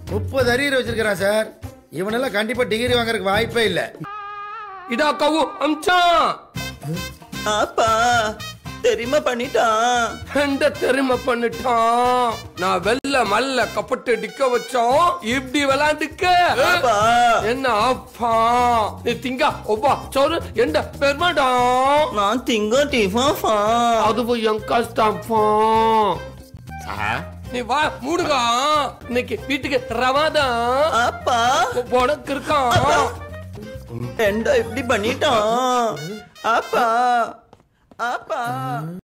முப்பது அரியர் வச்சிருக்கிறான் சார் இவனெல்லாம் கண்டிப்பா டிகிரி வாங்குறதுக்கு வாய்ப்பே இல்ல இதா கவு அம்சான் அப்பா தெரியுமா பண்ணிட்டான் எந்த தெரிமை பண்ணிட்டான் நான் வெள்ள மல்ல கப்பட்டு டிக்க வச்சோம் இப்படி விளாண்டுக்க அப்பா என்ன அப்பா நீ திங்க ஒப்பா சோறு எந்த பெருமாடா நான் திங்க டிஃபாஃபா அதுவும் என் கஷ்டப்பா நீ வா மூடுகா இன்னைக்கு வீட்டுக்கு ரவாதான் அப்பா உனக்கு இருக்கான் என்ன இப்படி பண்ணிட்டான் அப்பா அப்பா